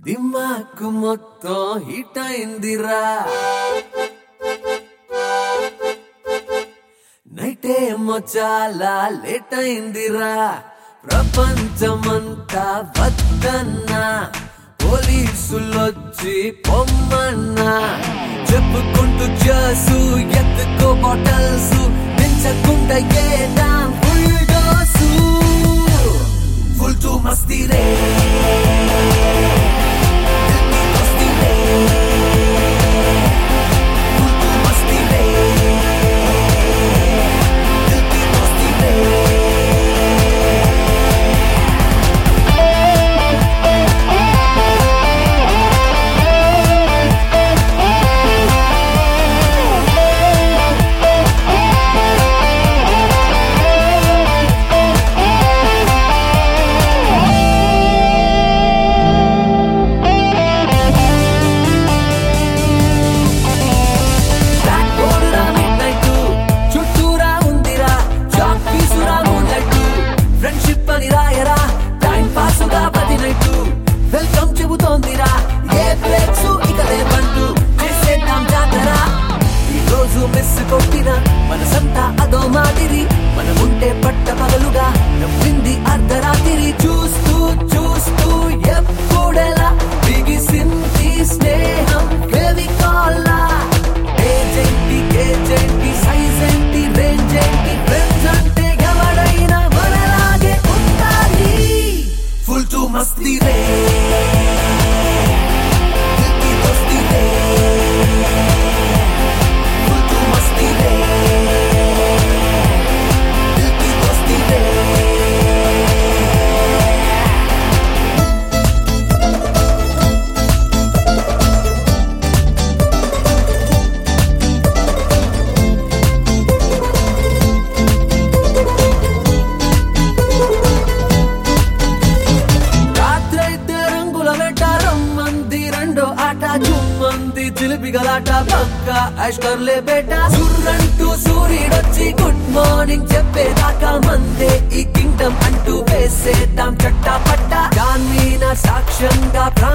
దిమాకు మొత్తం హిట్ అయిందిరా నైట్ ఏమో చాలా లేట్ అయిందిరా ప్రపంచమంతా వద్దన్నా పోలీసులొచ్చి పొమ్మన్నా చెప్పుకుంటూ చేసు ఎత్తుకో బాటల్స్ పెంచకుండా ఏదా ఫుల్ డోసు ఫుల్ టు మస్తీ రే మస్తీ రే ఫుల్ టు మస్తీ రే మస్తీ రే బ్లాక్ బోర్డ్ రా మిడ్ నైట్ చుట్టూరా ఉందిరా చాక్ పీసురా మూన్ లైట్ ఫ్రెండ్షిప్ అని రాయరా టైం పాస్ గా ప్రతి నైట్ వెల్కమ్ చెబుతోందిరా ఏ బ్రేక్స్ ఇక లేవంటూ చేసేద్దాం జాతర ఈ రోజు మిస్ కొట్టిన మనసంతా అదో మాదిరి మనముంటే పట్ట పగలుగా నవ్వింది అర్ధరాత్రి చూస్తూ చూస్తూ ఎప్పుడెలా బిగిసింది స్నేహం ఫెవికాల్లా ఏజెంటి ఏజెంటి సైజ్ ఏంటి రేంజ్ ఏంటి ఫ్రెండ్స్ అంటే ఎవడైనా మనలాగే ఉండాలి ఫుల్ టు మస్తీ రే దిల్ కి దోస్తీ రే ఫుల్ టు మస్తీ రే దిల్ కి దోస్తీ రే రాత్రైతే రంగుల వేట రమ్మంది రెండో ఆట జుమ్మంది చిలిపి గలాట పక్క ఐశ్వర్లే బేట సుర్రంటూ సూర్యుడొచ్చి గుడ్ మార్నింగ్ చెప్పేదాకా మందే ఈ కింగ్డమ్ అంటూ వేసేద్దాం చట్టా పట్ట దాని సాక్ష్యంగా ప్రాణ